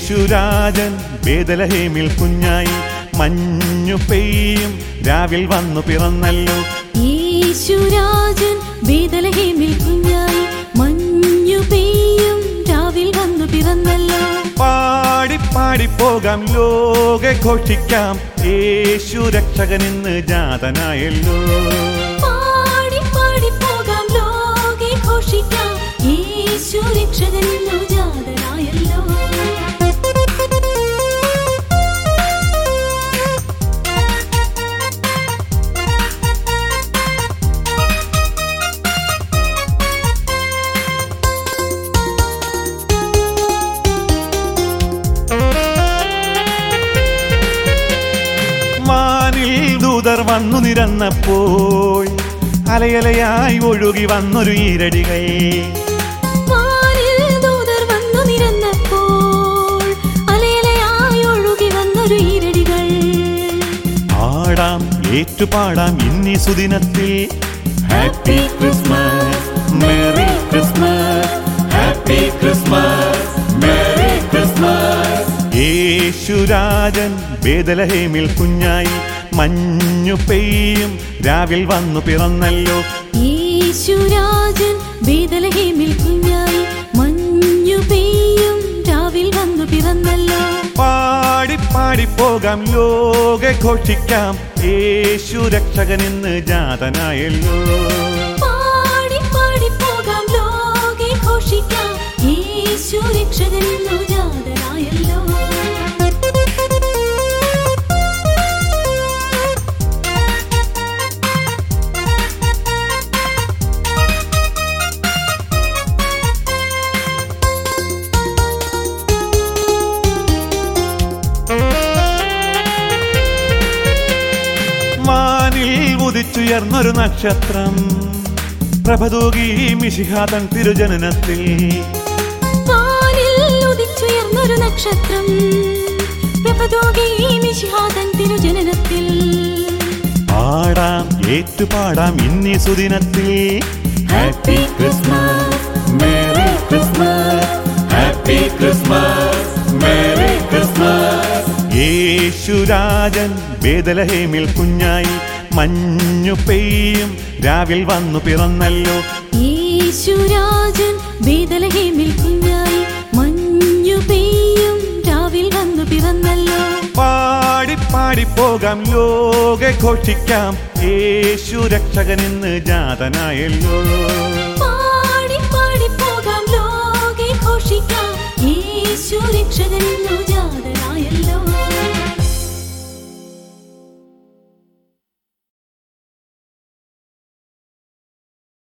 യേശുരാജൻ വേദലഹേമിൽ കുഞ്ഞായി മഞ്ഞു പെയ്യും രാവിൽ വന്നു പിറന്നല്ലോ യേശുരാജൻ ബേദലഹേമിൽ കുഞ്ഞായി മഞ്ഞു പെയ്യും രാവിൽ വന്നു പിറന്നല്ലോ പാടി പാടി പോകാം ലോക ഘോഷിക്കാം യേശു രക്ഷകൻ ഇന്ന് ജാതനായല്ലോ പാടി പാടി പോകാം ലോകെ ഘോഷിക്കാം യേശു രക്ഷകൻ ഇന്നു ജാതനായല്ലോ വാനിൽ ദൂതർ വന്നു നിരന്നപ്പോൾ അലയലയായി ഒഴുകി വന്നൊരു ഈരടികൾ വാനിൽ ദൂതർ വന്നു നിരന്നപ്പോൾ അലയലയായി ഒഴുകി വന്നൊരു ഈരടികൾ ആടാം ഏറ്റുപാടാം ഇന്നീ സുദിനത്തിൽ happy Christmas merry Christmas happy Christmas merry Christmas യേശുരാജൻ ബേദലഹേമിൽ കുഞ്ഞായി മഞ്ഞു പെയ്യും രാവിൽ വന്നു പിറന്നല്ലോ യേശുരാജൻ ബേദലഹേമിൽ കുഞ്ഞായി മഞ്ഞു പെയ്യും രാവിൽ വന്നു പിറന്നല്ലോ പാടി പാടി പോകാം ലോക ഘോഷിക്കാം യേശു രക്ഷകൻ ഇന്ന് ജാതനായല്ലോ പാടി പാടി പോകാം ലോകെ ഘോഷിക്കാം യേശു രക്ഷകൻ ഇന്നു ജാതനായല്ലോ വാനിൽ ഉദിച്ചുയർന്നൊരു നക്ഷത്രം പ്രഭതൂകി മിശിഹാതൻ തിരുജനനത്തിൽ വാനിൽ ഉദിച്ചുയർന്നൊരു നക്ഷത്രം പ്രഭതോകി മിശിഹാതൻ തിരുജനനത്തിൽ പാടാം ഏറ്റുപാടാം ഇന്നീ സുദിനത്തിൽ happy Christmas merry Christmas happy Christmas merry Christmas യേശുരാജൻ ബേദലഹേമിൽ കുഞ്ഞായി മഞ്ഞു പെയ്യും രാവിൽ വന്നു പിറന്നല്ലോ യേശുരാജൻ ബേദലഹേമിൽ കുഞ്ഞായി മഞ്ഞു പെയ്യും രാവിൽ വന്നു പിറന്നല്ലോ പാടി പാടി പോകാം ലോക ഘോഷിക്കാം യേശു രക്ഷകൻ ഇന്ന് ജാതനായല്ലോ പാടി പാടി പോകാം ലോകെ ഘോഷിക്കാം യേശു രക്ഷകൻ ഇന്നു ജാതനായല്ലോ